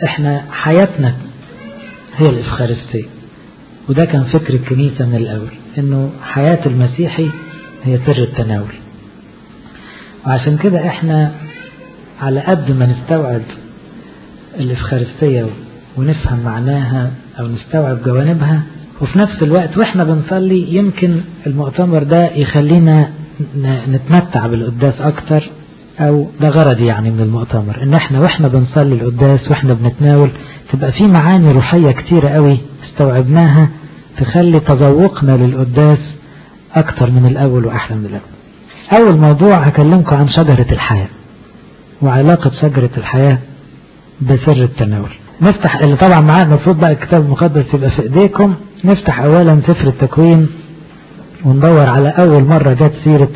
احنا حياتنا هي الإفخارستية وده كان فكر الكنيسة من الأول انه حياة المسيحي هي سر التناول وعشان كده احنا على قد ما نستوعب الإفخارستية ونفهم معناها أو نستوعب جوانبها وفي نفس الوقت واحنا بنصلي يمكن المؤتمر ده يخلينا نتمتع بالقداس أكتر أو ده غرضي يعني من المؤتمر إن احنا واحنا بنصلي القداس واحنا بنتناول تبقى في معاني روحية كتيرة قوي استوعبناها تخلي تذوقنا للقداس أكتر من الأول وأحلى من الأول أول موضوع هكلمكم عن شجرة الحياة وعلاقة شجرة الحياة بسر التناول نفتح اللي طبعا معانا المفروض بقى الكتاب المقدس يبقى في ايديكم نفتح اولا سفر التكوين وندور على اول مرة جت سيرة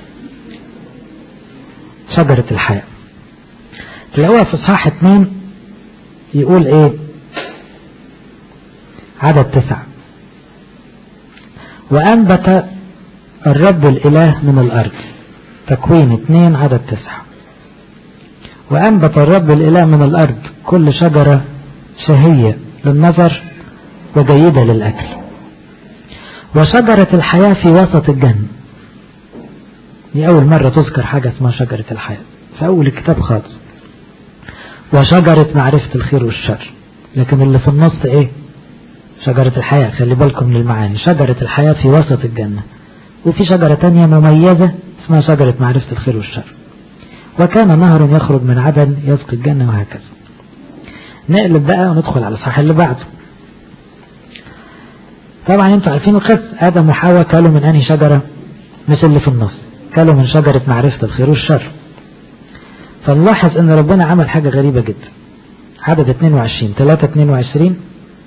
شجرة الحياة تلاقوها في اصحاح اتنين يقول ايه عدد تسعة وانبت الرب الاله من الارض تكوين اتنين عدد تسعة وأنبت الرب الإله من الأرض كل شجرة شهية للنظر وجيدة للأكل وشجرة الحياة في وسط الجنة دي أول مرة تذكر حاجة اسمها شجرة الحياة في أول الكتاب خالص وشجرة معرفة الخير والشر لكن اللي في النص إيه شجرة الحياة خلي بالكم من المعاني شجرة الحياة في وسط الجنة وفي شجرة تانية مميزة اسمها شجرة معرفة الخير والشر وكان نهر يخرج من عدن يسقي الجنة وهكذا نقلب بقى وندخل على الصح اللي بعده طبعا انتوا عارفين القصة آدم وحواء كلوا من أنهي شجرة مش اللي في النص كلوا من شجرة معرفة الخير والشر فنلاحظ ان ربنا عمل حاجة غريبة جدا عدد 22 3 22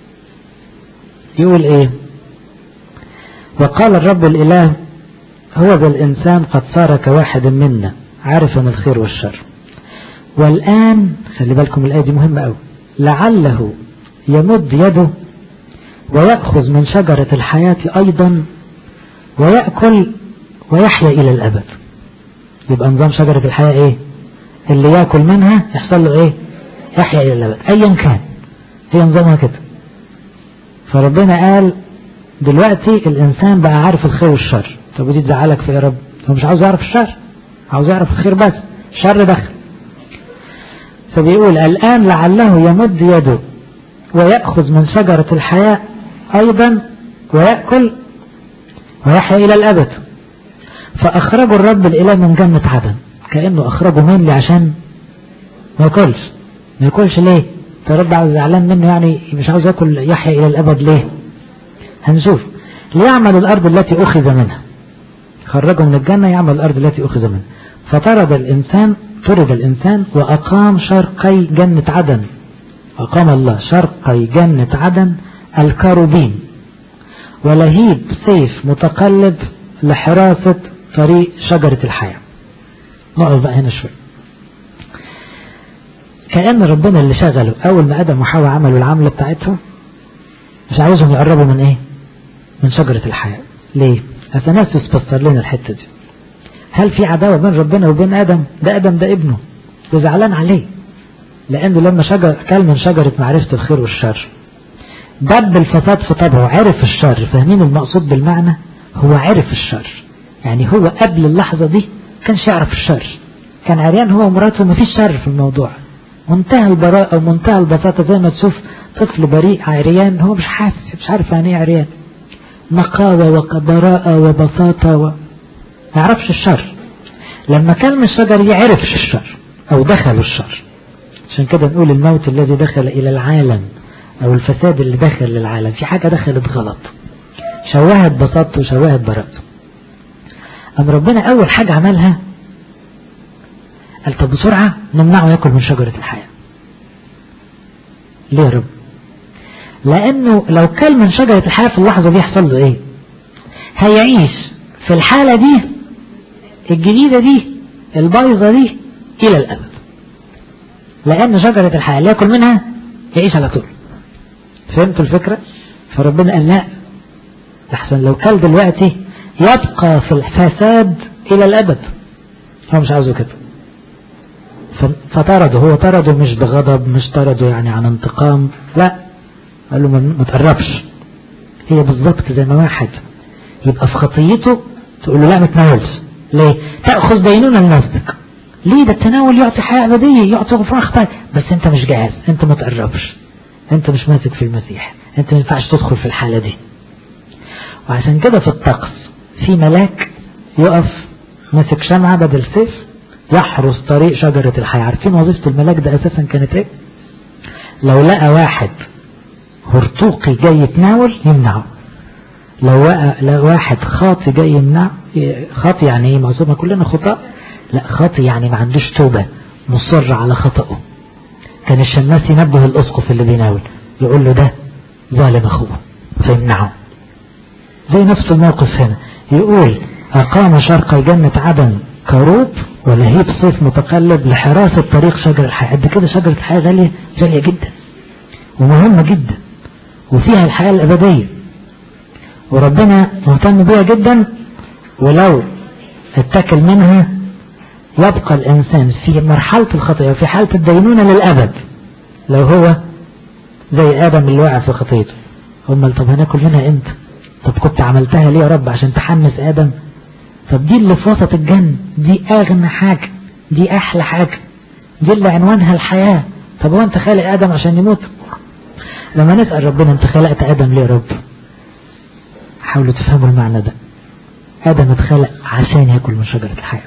يقول ايه وقال الرب الإله هو ذا الإنسان قد صار كواحد منا عارفا الخير والشر والآن خلي بالكم الآية دي مهمة أوي لعله يمد يده ويأخذ من شجرة الحياة أيضا ويأكل ويحيا إلى الأبد يبقى نظام شجرة الحياة إيه اللي يأكل منها يحصل له إيه يحيا إلى الأبد أيا كان هي نظامها كده فربنا قال دلوقتي الإنسان بقى عارف الخير والشر طب ودي تزعلك في يا رب هو مش عاوز يعرف الشر عاوز يعرف الخير بس الشر دخل فبيقول الآن لعله يمد يده ويأخذ من شجرة الحياة أيضا ويأكل ويحيا إلى الأبد فأخرجوا الرب الإله من جنة عدن كأنه أخرجه من لي عشان ما ياكلش ما ياكلش ليه فرب عاوز زعلان منه يعني مش عاوز ياكل يحيا إلى الأبد ليه هنشوف ليعمل الأرض التي أخذ منها خرجه من الجنة يعمل الأرض التي أخذ منها فطرد الإنسان طرد الإنسان وأقام شرقي جنة عدن أقام الله شرقي جنة عدن الكروبين ولهيب سيف متقلب لحراسة طريق شجرة الحياة نقف بقى هنا شوي كأن ربنا اللي شغله أول ما آدم وحواء عملوا العملة بتاعتهم مش عاوزهم يقربوا من إيه من شجرة الحياة ليه أثناسيوس فسر لنا الحتة دي هل في عداوة بين ربنا وبين آدم ده آدم ده ابنه ده زعلان عليه لأنه لما شجر كل من شجرة معرفة الخير والشر دب الفساد في طبعه عرف الشر فاهمين المقصود بالمعنى هو عرف الشر يعني هو قبل اللحظة دي كانش يعرف الشر كان عريان هو ومراته ما فيش شر في الموضوع منتهى البراءة ومنتهى البساطة زي ما تشوف طفل بريء عريان هو مش حاسس مش عارف يعني ايه عريان نقاوة وبراءة وبساطة و... ما يعرفش الشر لما كان من الشجر يعرف الشر او دخل الشر عشان كده نقول الموت الذي دخل الى العالم او الفساد اللي دخل للعالم في حاجة دخلت غلط شوهت بساطته وشوهت براءته أم ربنا أول حاجة عملها قال طب بسرعة نمنعه ياكل من شجرة الحياة ليه يا رب لأنه لو كل من شجرة الحياة في اللحظة دي يحصل له إيه هيعيش في الحالة دي الجديدة دي البايظة دي إلى الأبد لأن شجرة الحياة اللي ياكل منها يعيش على طول فهمتوا الفكرة فربنا قال لا لحسن لو كل دلوقتي يبقى في الفساد إلى الأبد هو مش عاوزه كده فطرده هو طرده مش بغضب مش طرده يعني عن انتقام لا قال له ما تقربش هي بالظبط زي ما واحد يبقى في خطيته تقول له لا ما تناولش ليه تأخذ دينونة لنفسك ليه ده التناول يعطي حياة أبدية يعطي غفران خطايا بس أنت مش جاهز أنت ما تقربش أنت مش ماسك في المسيح أنت ما ينفعش تدخل في الحالة دي وعشان كده في الطقس في ملاك يقف ماسك شمعة بدل سيف يحرس طريق شجرة الحياة عارفين وظيفة الملاك ده أساسا كانت إيه لو لقى واحد هرطوقي جاي يتناول يمنعه لو لو واحد خاطي جاي يمنع خاطي يعني ايه معصومة كلنا خطاء لا خاطي يعني ما عندوش توبة مصر على خطأه كان الشماس ينبه الاسقف اللي بيناول يقول له ده ظالم اخوه فيمنعه زي نفس الموقف هنا يقول اقام شرق جنة عدن كروب ولهيب صيف متقلب لحراسة طريق شجر الحياة قد كده شجرة الحياة غالية غالية جدا ومهمة جدا وفيها الحياة الأبدية وربنا مهتم بيها جدا ولو اتكل منها يبقى الإنسان في مرحلة الخطيئة وفي حالة الدينونة للأبد لو هو زي آدم اللي وقع في خطيئته هم طب هناكل منها انت طب كنت عملتها ليه يا رب عشان تحمس آدم طب دي اللي في وسط الجنة دي أغنى حاجة دي أحلى حاجة دي اللي عنوانها الحياة طب هو أنت خالق آدم عشان يموت لما نسأل ربنا أنت خلقت آدم ليه يا رب حاولوا تفهموا المعنى ده آدم اتخلق عشان يأكل من شجرة الحياة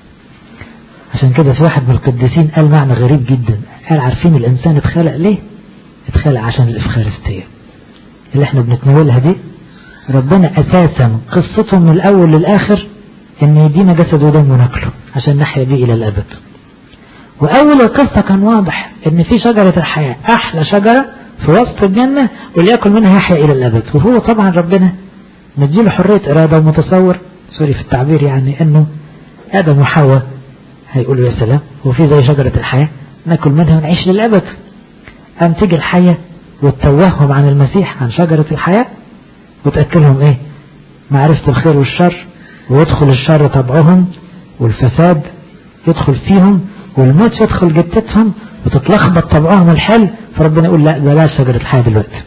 عشان كده في واحد من القديسين قال معنى غريب جدا قال عارفين الإنسان اتخلق ليه اتخلق عشان الإفخارستية اللي احنا بنتناولها دي ربنا أساسا قصته من الأول للآخر ان يدينا جسد ودم وناكله عشان نحيا بيه إلى الأبد وأول القصة كان واضح ان في شجرة الحياة أحلى شجرة في وسط الجنة واللي يأكل منها يحيا إلى الأبد وهو طبعا ربنا مديله حرية إرادة ومتصور سوري في التعبير يعني أنه آدم وحواء هيقولوا يا سلام وفي زي شجرة الحياة ناكل منها ونعيش للأبد أم تيجي الحية وتتوههم عن المسيح عن شجرة الحياة وتأكلهم إيه معرفة الخير والشر ويدخل الشر طبعهم والفساد يدخل فيهم والموت يدخل جتتهم وتتلخبط طبعهم الحل فربنا يقول لا بلاش شجرة الحياة دلوقتي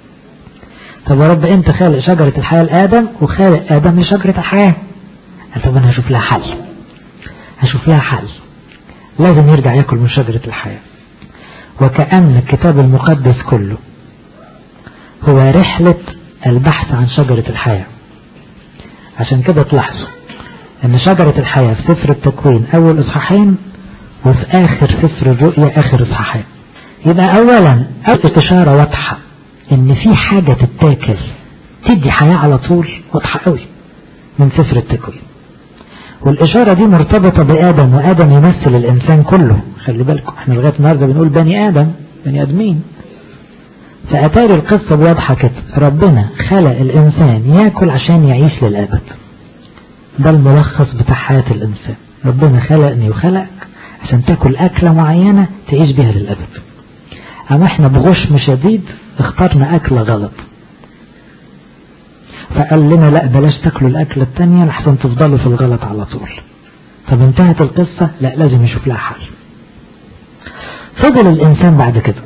طب يا رب انت خالق شجرة الحياة لآدم وخالق آدم لشجرة الحياة قال طب انا هشوف لها حل هشوف لها حل لازم يرجع ياكل من شجرة الحياة وكأن الكتاب المقدس كله هو رحلة البحث عن شجرة الحياة عشان كده تلاحظوا ان شجرة الحياة في سفر التكوين اول اصحاحين وفي اخر سفر الرؤيا اخر اصحاحين يبقى اولا اول اشارة واضحة ان في حاجة تتاكل تدي حياة على طول واضحة قوي من سفر التكوين والإشارة دي مرتبطة بآدم وآدم يمثل الإنسان كله خلي بالكم احنا لغاية النهاردة بنقول بني آدم بني آدمين فأتاري القصة واضحة كده ربنا خلق الإنسان ياكل عشان يعيش للأبد ده الملخص بتاع حياة الإنسان ربنا خلقني وخلق عشان تاكل أكلة معينة تعيش بيها للأبد أما احنا بغشم شديد اخترنا أكلة غلط فقال لنا لا بلاش تاكلوا الأكلة التانية لحسن تفضلوا في الغلط على طول طب انتهت القصة لا لازم يشوف لها حل فضل الإنسان بعد كده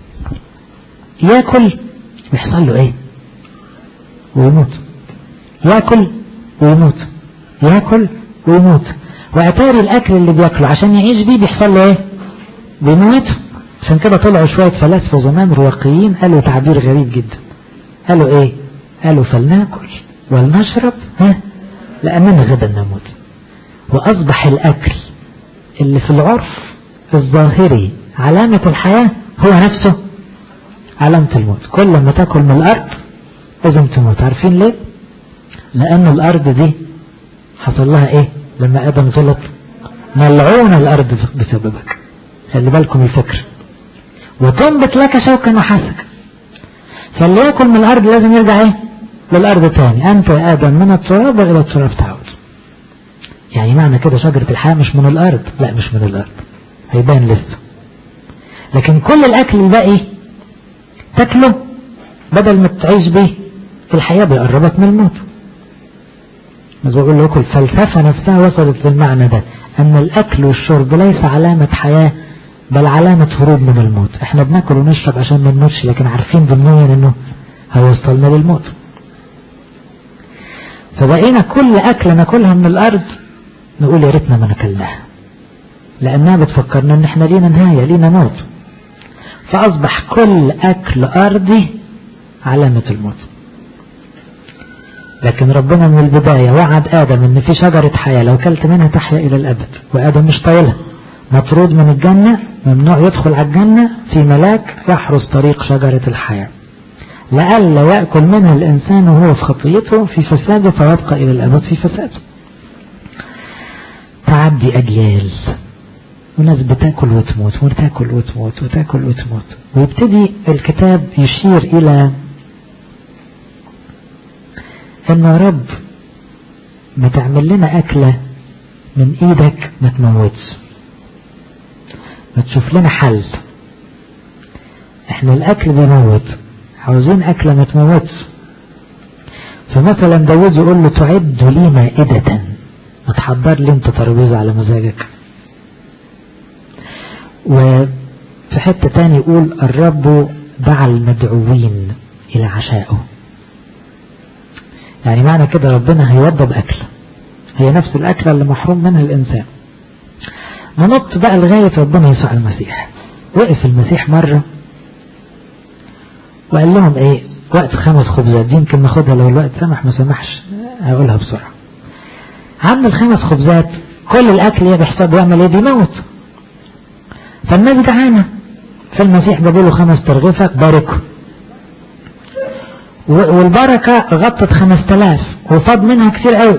ياكل يحصل له ايه ويموت ياكل ويموت ياكل ويموت واتاري الاكل اللي بياكله عشان يعيش بيه بيحصل له ايه بيموت عشان كده طلعوا شوية فلاسفة زمان رواقيين قالوا تعبير غريب جدا قالوا ايه قالوا فلناكل ولنشرب ها لأننا غدا نموت وأصبح الأكل اللي في العرف الظاهري علامة الحياة هو نفسه علامة الموت كل ما تاكل من الأرض لازم تموت عارفين ليه لأن الأرض دي حصل لها ايه لما آدم غلط ملعون الأرض بسببك خلي بالكم الفكر وتنبت لك شوكا وحسكا فاللي ياكل من الأرض لازم يرجع ايه للأرض تاني أنت يا آدم من التراب إلى التراب تعود يعني معنى كده شجرة الحياة مش من الأرض لا مش من الأرض هيبان لسه لكن كل الأكل الباقي تاكله بدل ما تعيش به في الحياة بيقربك من الموت بقول لكم الفلسفة نفسها وصلت للمعنى ده أن الأكل والشرب ليس علامة حياة بل علامة هروب من الموت احنا بناكل ونشرب عشان ما نموتش لكن عارفين ضمنيا انه هيوصلنا للموت فبقينا كل أكلة ناكلها من الأرض نقول يا ريتنا ما ناكلناها لأنها بتفكرنا ان احنا لينا نهاية لينا موت فأصبح كل أكل أرضي علامة الموت لكن ربنا من البداية وعد آدم ان في شجرة حياة لو كلت منها تحيا إلى الأبد وآدم مش طايلها مطرود من الجنة ممنوع يدخل على الجنة في ملاك يحرس طريق شجرة الحياة لئلا يأكل منها الإنسان وهو في خطيته في فساده فيبقى إلى الأبد في فساده تعدي أجيال وناس بتاكل وتموت وتاكل وتموت وتاكل وتموت ويبتدي الكتاب يشير إلى إن يا رب ما تعمل لنا أكلة من إيدك ما تموتش ما تشوف لنا حل احنا الأكل بيموت عاوزين أكلة ما تموتش فمثلا داود يقول له تعد لي مائدة ما تحضر لي انت ترابيزة على مزاجك وفي حتة تاني يقول الرب دعا المدعوين إلى عشائه يعني معنى كده ربنا هيوضب أكل هي نفس الأكلة اللي محروم منها الإنسان ننط بقى لغاية ربنا يسوع المسيح وقف المسيح مرة وقال لهم ايه وقت خمس خبزات دي يمكن ناخدها لو الوقت سمح ما سمحش هقولها بسرعة عمل خمس خبزات كل الأكل يا بحساب يعمل ايه بيموت فالناس جعانة فالمسيح جاب له خمس ترغيفة باركوا والبركة غطت خمس تلاف وفاض منها كتير قوي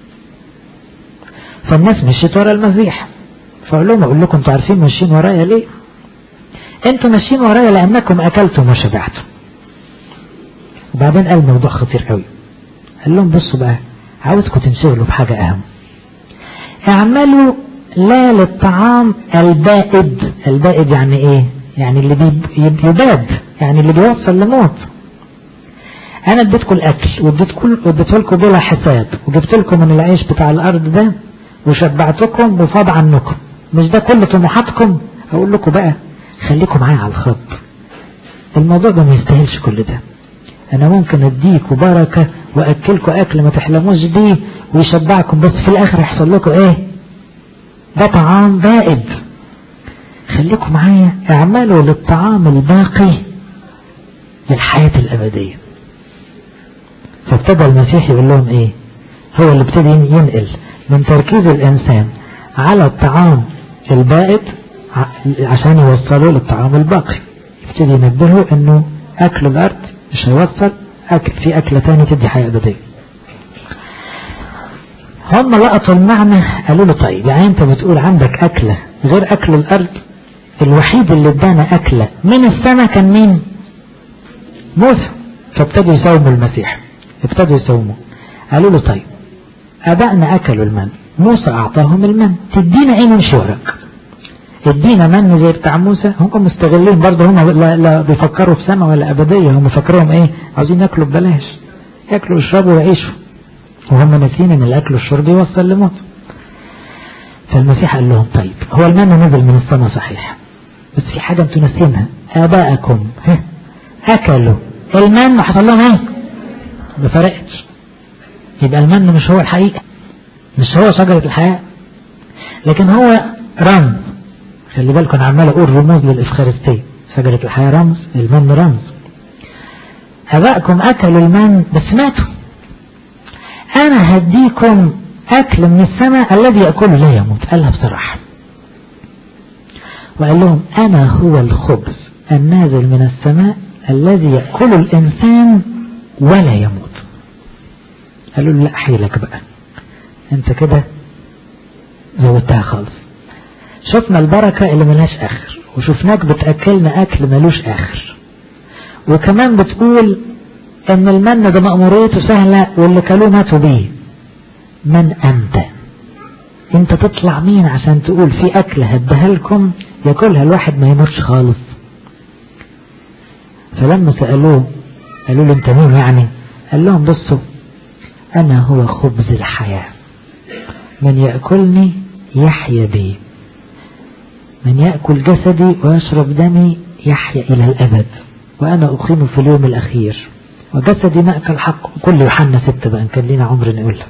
فالناس مشيت ورا المسيح فأقول لهم أقول لكم انتوا عارفين ماشيين ورايا ليه انتوا ماشيين ورايا لأنكم أكلتم وشبعتم وبعدين قال موضوع خطير قوي قال لهم بصوا بقى عاوزكم تنشغلوا بحاجة أهم اعملوا لا للطعام البائد البائد يعني ايه يعني اللي يباد يعني اللي بيوصل لموت انا اديتكم الاكل واديتكم اديته لكم بلا حساب وجبت لكم من العيش بتاع الارض ده وشبعتكم وفاض عنكم مش ده كل طموحاتكم اقول لكم بقى خليكم معايا على الخط الموضوع ده ما يستاهلش كل ده انا ممكن اديكم بركة واكلكم اكل ما تحلموش بيه ويشبعكم بس في الاخر يحصل لكم ايه ده طعام بائد خليكم معايا اعملوا للطعام الباقي للحياة الابدية فابتدى المسيح يقول لهم ايه هو اللي ابتدى ينقل من تركيز الانسان على الطعام البائد عشان يوصلوا للطعام الباقي يبتدي ينبهوا انه اكل الارض مش هيوصل اكل في اكلة تاني تدي حياة ابدية هم لقطوا المعنى قالوا له طيب يعني انت بتقول عندك اكلة غير اكل الارض الوحيد اللي ادانا اكلة من السماء كان مين موسى فابتدوا يساوموا المسيح ابتدوا يساوموا قالوا له طيب ابائنا اكلوا المن موسى اعطاهم المن تدينا ايه نمشي وراك ادينا من زي بتاع موسى هم مستغلين برضه هم لا, لا بيفكروا في سماء ولا ابدية هم فكرهم ايه عاوزين ياكلوا ببلاش ياكلوا ويشربوا ويعيشوا وهم ناسين ان الاكل والشرب يوصل لموت فالمسيح قال لهم طيب هو المن نزل من السماء صحيح بس في حاجة انتوا ناسينها اباءكم اكلوا المن وحصل لهم ايه ما فرقتش يبقى المن مش هو الحقيقة مش هو شجرة الحياة لكن هو رمز خلي بالكم انا عمال اقول رموز للافخارستية شجرة الحياة رمز المن رمز ابائكم اكلوا المن بس ماتوا انا هديكم اكل من السماء الذي يأكله لا يموت قالها بصراحة وقال لهم انا هو الخبز النازل من السماء الذي يأكل الانسان ولا يموت قالوا له لا حيلك بقى انت كده زودتها خالص شفنا البركة اللي ملهاش اخر وشفناك بتأكلنا اكل ملوش اخر وكمان بتقول ان المن ده مأموريته سهلة واللي كلوه ماتوا بيه من انت انت تطلع مين عشان تقول في اكل هديها لكم ياكلها الواحد ما يمرش خالص فلما سألوه قالوا له انت مين يعني قال لهم بصوا انا هو خبز الحياة من يأكلني يحيا بي من يأكل جسدي ويشرب دمي يحيا إلى الأبد وأنا أقيم في اليوم الأخير وجسدي مأكل حق كل يوحنا ستة بقى كان لنا عمر نقولها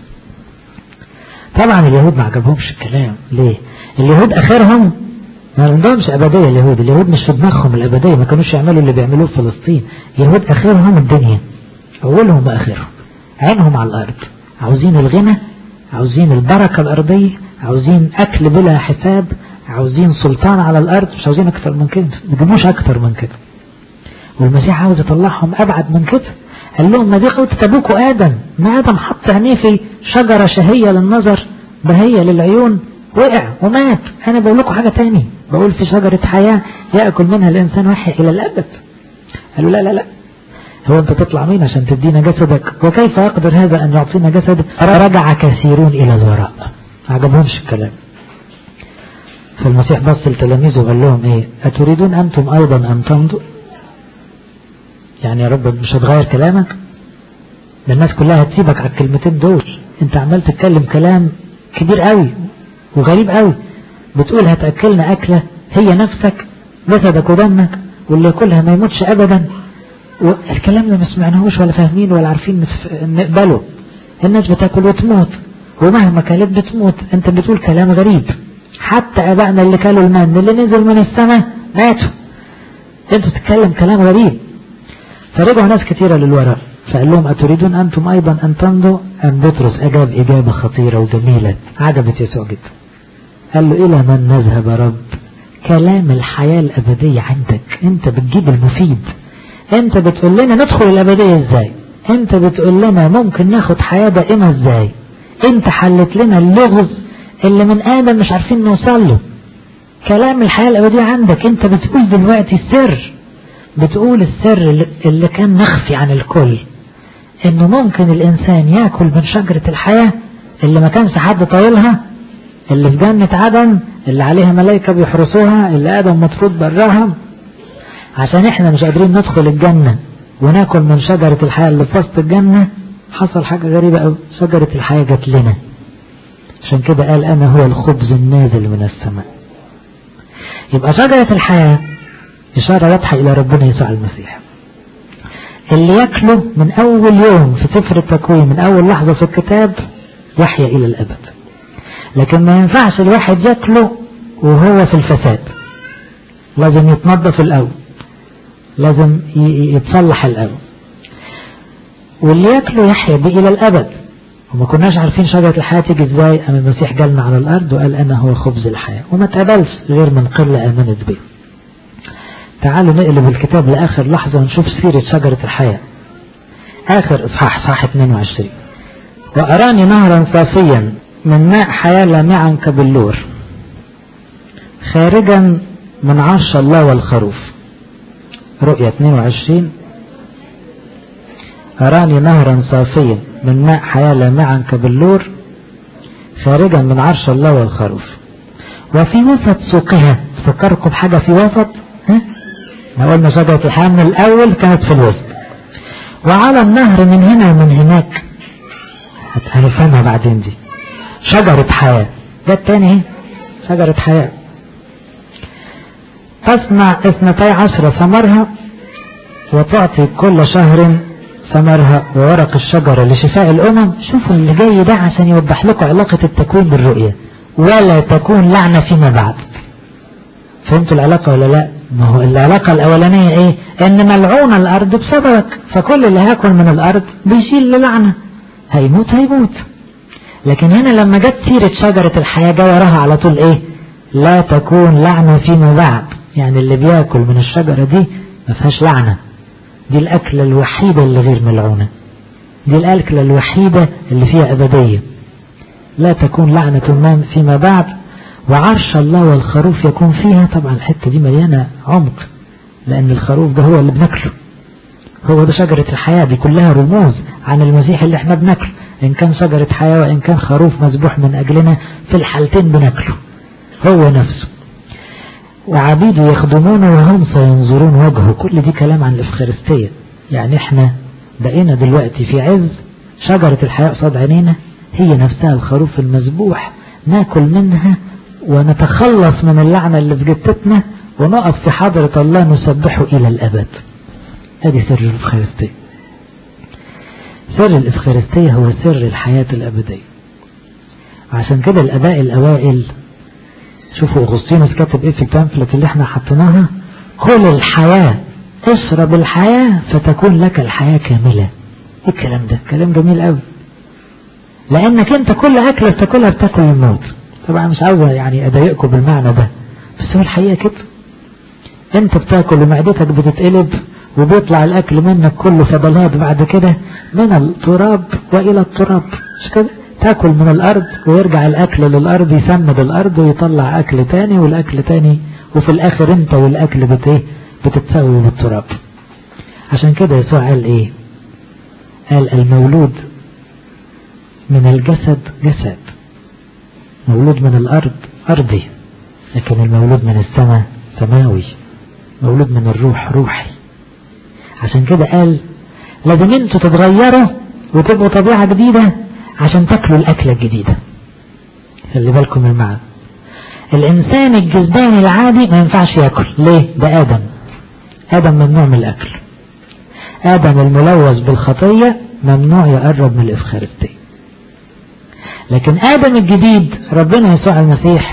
طبعا اليهود ما عجبهمش الكلام ليه اليهود اخرهم ما عندهمش ابديه اليهود اليهود مش في دماغهم الابديه ما كانوش يعملوا اللي بيعملوه في فلسطين اليهود اخرهم الدنيا اولهم واخرهم عينهم على الارض عاوزين الغنى عاوزين البركه الارضيه عاوزين اكل بلا حساب عاوزين سلطان على الارض مش عاوزين اكتر من كده ما يجيبوش اكتر من كده والمسيح عاوز يطلعهم ابعد من كده قال لهم ما دي قوة ابوكوا ادم ما ادم حط عينيه في شجرة شهية للنظر بهية للعيون وقع ومات انا بقول لكم حاجة تاني بقول في شجرة حياة يأكل منها الانسان وحي الى الابد قالوا لا لا لا هو انت تطلع مين عشان تدينا جسدك وكيف يقدر هذا ان يعطينا جسد رجع كثيرون الى الوراء ما عجبهمش الكلام فالمسيح بص لتلاميذه وقال لهم ايه اتريدون انتم ايضا ان تمضوا يعني يا رب مش هتغير كلامك ده الناس كلها هتسيبك على الكلمتين دول انت عمال تتكلم كلام كبير قوي وغريب قوي بتقول هتأكلنا أكلة هي نفسك جسدك ودمك واللي ياكلها ما يموتش أبدا والكلام ده ما سمعناهوش ولا فاهمين ولا عارفين نقبله الناس بتاكل وتموت ومهما كانت بتموت انت بتقول كلام غريب حتى ابائنا اللي كانوا المن اللي نزل من السماء ماتوا انت تتكلم كلام غريب فرجعوا ناس كثيرة للوراء فقال لهم أتريدون أنتم أيضا أن تمضوا أم بطرس أجاب إجابة خطيرة وجميلة عجبت يسوع جدا قال له إلى من نذهب يا رب كلام الحياة الأبدية عندك أنت بتجيب المفيد أنت بتقول لنا ندخل الأبدية إزاي أنت بتقول لنا ممكن ناخد حياة دائمة إزاي أنت حلت لنا اللغز اللي من آدم مش عارفين نوصل له كلام الحياة الأبدية عندك أنت بتقول دلوقتي السر بتقول السر اللي كان مخفي عن الكل انه ممكن الانسان ياكل من شجرة الحياة اللي ما كانش حد طايلها اللي في جنة عدن اللي عليها ملائكة بيحرسوها اللي ادم مطرود براها عشان احنا مش قادرين ندخل الجنة وناكل من شجرة الحياة اللي في وسط الجنة حصل حاجة غريبة قوي شجرة الحياة جت لنا عشان كده قال انا هو الخبز النازل من السماء يبقى شجرة الحياة إشارة واضحة إلى ربنا يسوع المسيح اللي ياكله من أول يوم في سفر التكوين من أول لحظة في الكتاب يحيا إلى الأبد لكن ما ينفعش الواحد ياكله وهو في الفساد لازم يتنظف الأول لازم يتصلح الأول واللي ياكله يحيا به إلى الأبد وما كناش عارفين شجرة الحياة تيجي ازاي أما المسيح جالنا على الأرض وقال أنا هو خبز الحياة وما تقبلش غير من قلة آمنت به تعالوا نقلب الكتاب لآخر لحظة ونشوف سيرة شجرة الحياة آخر إصحاح صح 22 وأراني نهرا صافيا من ماء حياة لامعا كبلور خارجا من عرش الله والخروف رؤية 22 أراني نهرا صافيا من ماء حياة لامعا كبلور خارجا من عرش الله والخروف وفي وسط سوقها فكركم بحاجة في وسط ها؟ ما قلنا شجرة الحياة من الأول كانت في الوسط وعلى النهر من هنا ومن هناك هنفهمها بعدين دي شجرة حياة ده التاني شجرة حياة تصنع اثنتي عشر ثمرها وتعطي كل شهر ثمرها وورق الشجرة لشفاء الأمم شوفوا اللي جاي ده عشان يوضح لكم علاقة التكوين بالرؤية ولا تكون لعنة فيما بعد فهمتوا العلاقة ولا لا ما هو العلاقة الأولانية ايه ان ملعون الأرض بسببك فكل اللي هياكل من الأرض بيشيل للعنة هيموت هيموت لكن هنا لما جت سيرة شجرة الحياة جاء وراها على طول ايه لا تكون لعنة فيما بعد يعني اللي بياكل من الشجرة دي ما فيهاش لعنة دي الأكلة الوحيدة اللي غير ملعونة دي الأكلة الوحيدة اللي فيها أبدية لا تكون لعنة فيما بعد وعرش الله والخروف يكون فيها طبعا الحتة دي مليانة عمق لأن الخروف ده هو اللي بناكله هو ده شجرة الحياة دي كلها رموز عن المسيح اللي احنا بناكله إن كان شجرة حياة وإن كان خروف مذبوح من أجلنا في الحالتين بناكله هو نفسه وعبيده يخدمونه وهم سينظرون وجهه كل دي كلام عن الإفخارستية يعني احنا بقينا دلوقتي في عز شجرة الحياة قصاد عينينا هي نفسها الخروف المذبوح ناكل منها ونتخلص من اللعنة اللي في جتتنا ونقف في حضرة الله نسبحه إلى الأبد هذه سر الإفخارستية سر الإفخارستية هو سر الحياة الأبدية عشان كده الأباء الأوائل شوفوا أغسطينوس كاتب إيه في البامفلت اللي احنا حطيناها كل الحياة اشرب الحياة فتكون لك الحياة كاملة ايه الكلام ده كلام جميل قوي لانك انت كل اكلة بتاكلها بتاكل الموت طبعا مش عاوز يعني اضايقكم بالمعنى ده بس هو الحقيقة كده انت بتاكل ومعدتك بتتقلب وبيطلع الاكل منك كله فضلات بعد كده من التراب والى التراب مش كده تاكل من الارض ويرجع الاكل للارض يسمد الارض ويطلع اكل تاني والاكل تاني وفي الاخر انت والاكل بت ايه بتتساوي بالتراب عشان كده يسوع قال ايه قال المولود من الجسد جسد مولود من الارض ارضي لكن المولود من السماء سماوي مولود من الروح روحي عشان كده قال لازم انتوا تتغيروا وتبقوا طبيعة جديدة عشان تاكلوا الأكلة الجديدة خلي بالكم المعنى الإنسان الجسداني العادي ما ينفعش ياكل ليه ده آدم آدم ممنوع من الأكل آدم الملوث بالخطية ممنوع يقرب من الإفخارستية لكن آدم الجديد ربنا يسوع المسيح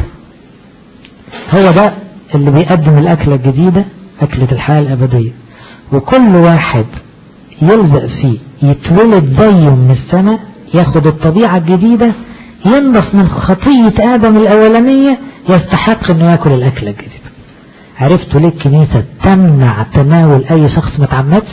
هو ده اللي بيقدم الأكلة الجديدة أكلة الحياة الأبدية وكل واحد يلزق فيه يتولد زيه من السماء ياخد الطبيعة الجديدة ينضف من خطية آدم الأولانية يستحق أنه يأكل الأكلة الجديدة عرفتوا ليه الكنيسة تمنع تناول أي شخص متعمدش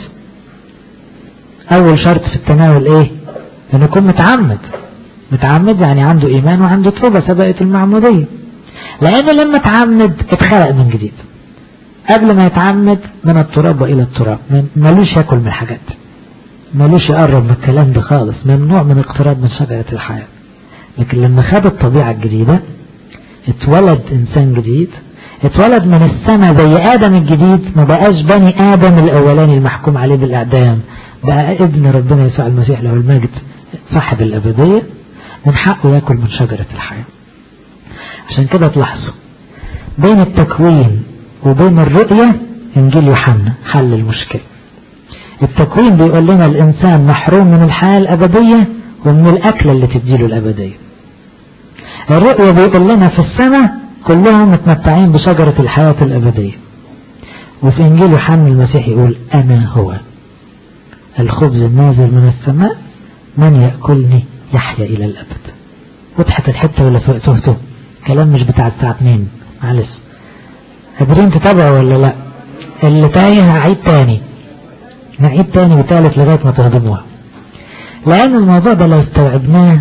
أول شرط في التناول إيه أنه يكون متعمد متعمد يعني عنده إيمان وعنده توبة سبقت المعمودية لأنه لما تعمد اتخلق من جديد قبل ما يتعمد من التراب وإلى التراب ملوش ياكل من الحاجات ملوش يقرب من الكلام ده خالص ممنوع من اقتراب من شجرة الحياة لكن لما خد الطبيعة الجديدة اتولد إنسان جديد اتولد من السماء زي آدم الجديد ما بقاش بني آدم الأولاني المحكوم عليه بالإعدام بقى ابن ربنا يسوع المسيح له المجد صاحب الأبدية من حقه ياكل من شجرة الحياة عشان كده تلاحظوا بين التكوين وبين الرؤية إنجيل يوحنا حل المشكلة التكوين بيقول لنا الإنسان محروم من الحياة الأبدية ومن الأكلة اللي تديله الأبدية الرؤية بيقول لنا في السماء كلهم متمتعين بشجرة الحياة الأبدية وفي إنجيل يوحنا المسيح يقول أنا هو الخبز النازل من السماء من يأكلني يحيا إلى الأبد وضحت الحتة ولا تهته كلام مش بتاع الساعة 2 معلش قادرين تتابعوا ولا لا اللي تايه هعيد تاني نعيد تاني وتالت لغاية ما تهضموها لأن الموضوع ده لو استوعبناه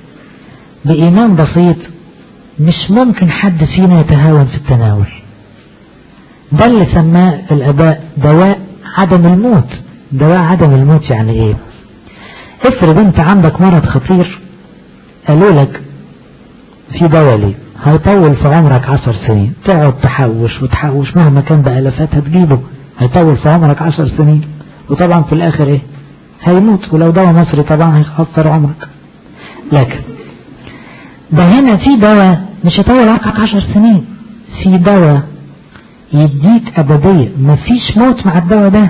بإيمان بسيط مش ممكن حد فينا يتهاون في التناول ده اللي سماه الآباء دواء عدم الموت دواء عدم الموت يعني ايه افرض انت عندك مرض خطير قالوا لك في دواء ليه هيطول في عمرك عشر سنين تقعد تحوش وتحوش مهما كان بألفات هتجيبه هيطول في عمرك عشر سنين وطبعا في الاخر ايه هيموت ولو دواء مصري طبعا هيخسر عمرك لكن ده هنا في دواء مش هيطول عمرك عشر سنين في دواء يديك أبدية مفيش موت مع الدواء ده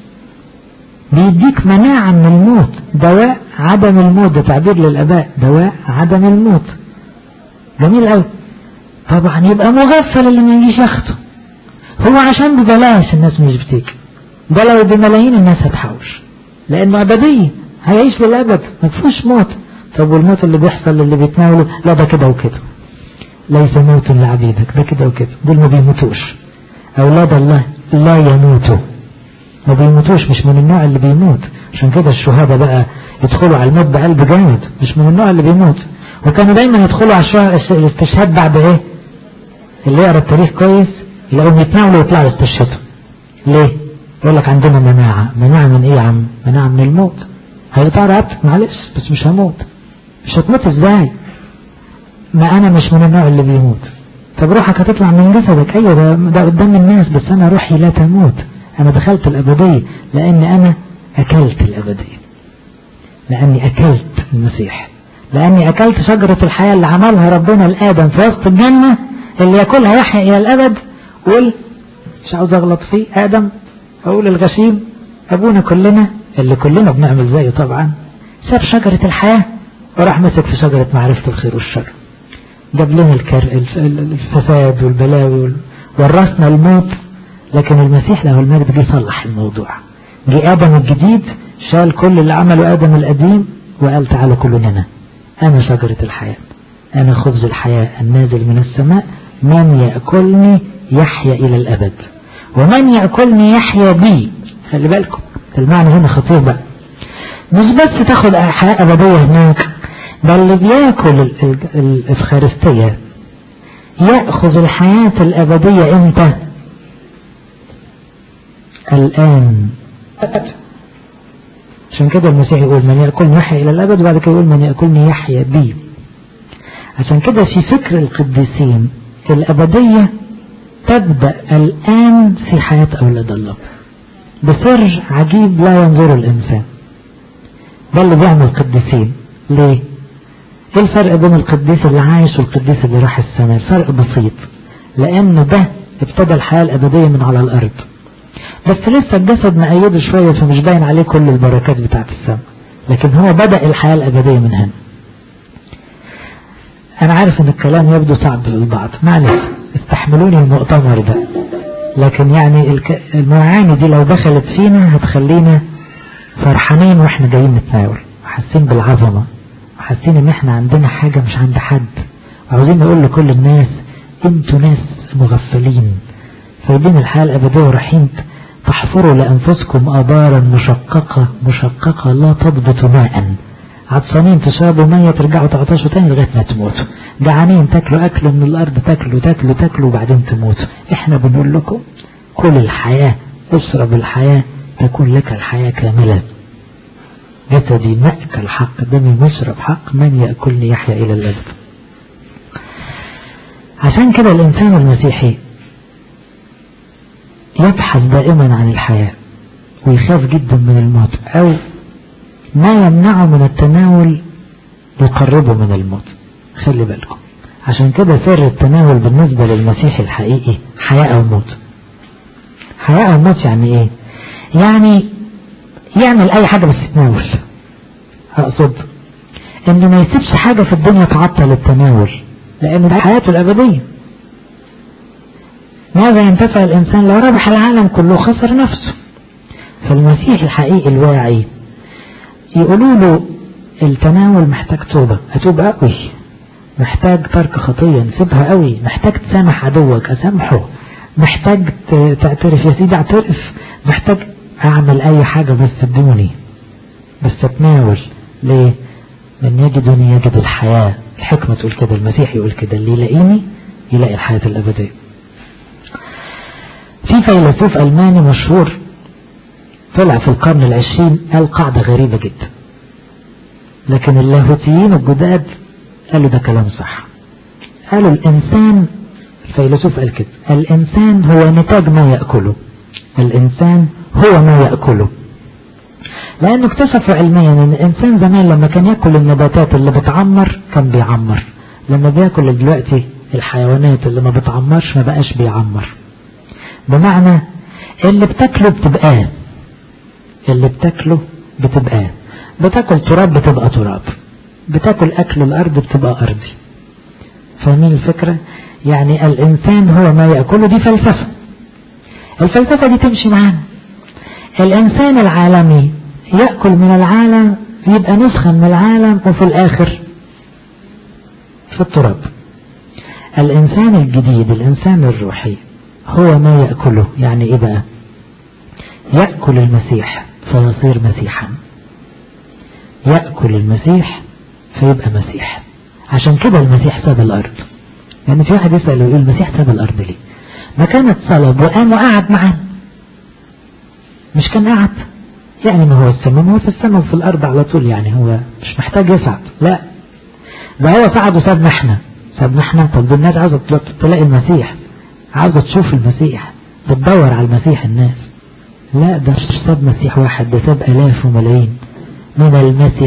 بيديك مناعة من الموت دواء عدم الموت ده تعبير للآباء دواء عدم الموت جميل قوي طبعا يبقى مغفل اللي ما يجيش ياخده هو عشان ببلاش الناس مش بتيجي ده لو بملايين الناس هتحوش لانه ابدية هيعيش للابد ما فيهوش موت طب والموت اللي بيحصل اللي بيتناوله لا ده كده وكده ليس موت لعبيدك ده كده وكده دول ما بيموتوش اولاد الله لا يموتوا ما بيموتوش مش من النوع اللي بيموت عشان كده الشهداء بقى يدخلوا على الموت بقلب جامد مش من النوع اللي بيموت وكانوا دايما يدخلوا على الاستشهاد بعد ايه اللي يقرا التاريخ كويس يلاقوهم يتناولوا ويطلعوا يستشهدوا ليه يقول لك عندنا مناعة مناعة من ايه يا عم مناعة من الموت هيقطع رقبتك معلش بس مش هموت مش هتموت ازاي ما انا مش من النوع اللي بيموت طب روحك هتطلع من جسدك ايوه ده, ده قدام الناس بس انا روحي لا تموت انا دخلت الابدية لان انا اكلت الابدية لاني اكلت المسيح لاني اكلت شجرة الحياة اللي عملها ربنا لآدم في وسط الجنة اللي ياكلها يحيا الى الابد قول مش عاوز اغلط فيه ادم اقول الغشيم ابونا كلنا اللي كلنا بنعمل زيه طبعا ساب شجرة الحياة وراح مسك في شجرة معرفة الخير والشر جاب لنا الكر... الفساد والبلاوي ورثنا الموت لكن المسيح له المجد جه يصلح الموضوع جه آدم الجديد شال كل اللي عمله آدم القديم وقال تعالوا كلنا أنا شجرة الحياة أنا خبز الحياة النازل من السماء من يأكلني يحيا إلى الأبد ومن يأكلني يحيا بي خلي بالكم المعنى هنا خطير بقى مش بس تاخد حياة أبدية هناك بل اللي بياكل الإفخارستية يأخذ الحياة الأبدية امتى الآن عشان كده المسيح يقول من يأكل يحيا إلى الأبد وبعد كده يقول من يأكلني يحيا بي عشان كده في فكر القديسين الأبدية تبدأ الآن في حياة أولاد الله بسر عجيب لا ينظر الإنسان ده اللي بيعمل قديسين ليه ايه الفرق بين القديس اللي عايش والقديس اللي راح السماء الفرق بسيط لان ده ابتدى الحياة الابدية من على الارض بس لسه الجسد مأيده شوية فمش باين عليه كل البركات بتاعت السماء لكن هو بدأ الحياة الابدية من هنا انا عارف ان الكلام يبدو صعب للبعض معلش استحملوني المؤتمر ده لكن يعني المعاني دي لو دخلت فينا هتخلينا فرحانين واحنا جايين نتناول وحاسين بالعظمة وحاسين ان احنا عندنا حاجة مش عند حد وعاوزين نقول لكل الناس انتوا ناس مغفلين سايبين الحياة الابدية ورايحين تحفروا لانفسكم ابارا مشققة مشققة لا تضبط ماء عطشانين تشربوا مية ترجعوا تعطشوا تاني لغاية ما تموتوا جعانين تاكلوا اكل من الارض تاكلوا تاكلوا تاكلوا وبعدين تموتوا احنا بنقول لكم كل الحياة اشرب الحياة تكون لك الحياة كاملة جسدي مأكل حق دمي مشرب حق من يأكلني يحيا إلى الأبد عشان كده الإنسان المسيحي يبحث دائما عن الحياة ويخاف جدا من الموت أو ما يمنعه من التناول يقربه من الموت خلي بالكم عشان كده سر التناول بالنسبة للمسيحي الحقيقي حياة أو موت حياة أو موت يعني إيه يعني يعمل اي حاجة بس يتناول اقصد ان ما يسيبش حاجة في الدنيا تعطل التناول لان ده حياته الابدية ماذا ينتفع الانسان لو ربح العالم كله خسر نفسه فالمسيح الحقيقي الواعي يقولوا له التناول محتاج توبة اتوب قوي محتاج ترك خطية نسيبها قوي محتاج تسامح عدوك اسامحه محتاج تعترف يا سيدي اعترف محتاج اعمل اي حاجة بس ادوني بس اتناول ليه من يجدني يجد الحياة الحكمة تقول كده المسيح يقول كده اللي يلاقيني يلاقي الحياة الابدية في فيلسوف الماني مشهور طلع في القرن العشرين قال قاعدة غريبة جدا لكن اللاهوتيين الجداد قالوا ده كلام صح قالوا الانسان الفيلسوف قال كده الانسان هو نتاج ما يأكله الانسان هو ما يأكله لأنه اكتشفوا علميا أن الإنسان زمان لما كان يأكل النباتات اللي بتعمر كان بيعمر لما بيأكل دلوقتي الحيوانات اللي ما بتعمرش ما بقاش بيعمر بمعنى اللي بتاكله بتبقاه اللي بتاكله بتبقاه بتاكل تراب بتبقى تراب بتاكل أكل الأرض بتبقى أرضي فاهمين الفكرة يعني الإنسان هو ما يأكله دي فلسفة الفلسفة دي تمشي معانا الإنسان العالمي يأكل من العالم يبقى نسخة من العالم وفي الآخر في التراب الإنسان الجديد الإنسان الروحي هو ما يأكله يعني إيه بقى يأكل المسيح فيصير مسيحا يأكل المسيح فيبقى مسيح عشان كده المسيح ساب الأرض يعني في واحد يسأل ويقول المسيح ساب الأرض ليه ما كانت صلب وقام وقعد معانا مش كان قعد يعني ما هو السماء ما هو في السماء وفي الأرض على طول يعني هو مش محتاج يصعد لا ده هو صعد وسابنا احنا سابنا احنا طب الناس عاوزة تلاقي المسيح عاوزة تشوف المسيح بتدور على المسيح الناس لا ده مش ساب مسيح واحد ده ساب آلاف وملايين من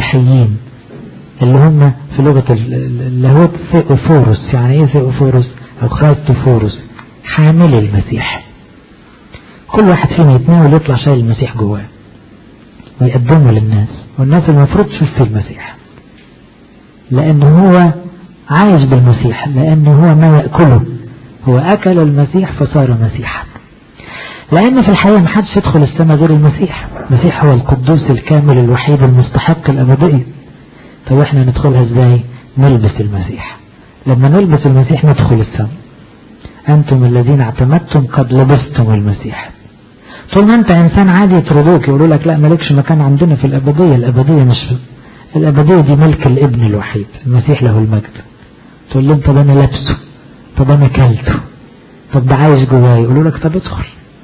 المسيحيين اللي هم في لغة اللاهوت ثيوفورس يعني ايه ثيوفورس أو خرايستوفورس حامل المسيح كل واحد فينا يتناول يطلع شايل المسيح جواه ويقدمه للناس والناس المفروض تشوف في المسيح لأنه هو عايش بالمسيح لأنه هو ما يأكله هو أكل المسيح فصار مسيحا لأن في الحقيقة محدش يدخل السماء غير المسيح المسيح هو القدوس الكامل الوحيد المستحق الأبدية طب احنا ندخلها ازاي نلبس المسيح لما نلبس المسيح ندخل السماء أنتم الذين اعتمدتم قد لبستم المسيح طول ما أنت إنسان عادي يطردوك يقولوا لك لا مالكش مكان عندنا في الأبدية الأبدية مش في الأبدية دي ملك الابن الوحيد المسيح له المجد تقول لهم طب أنا لابسه طب أنا كلته طب ده عايش جواي يقولوا لك طب ادخل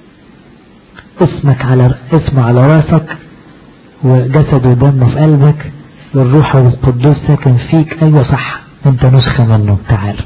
اسمك على اسمه على راسك وجسد ودم في قلبك والروح والقدوس ساكن فيك أيوة صح أنت نسخة منه تعال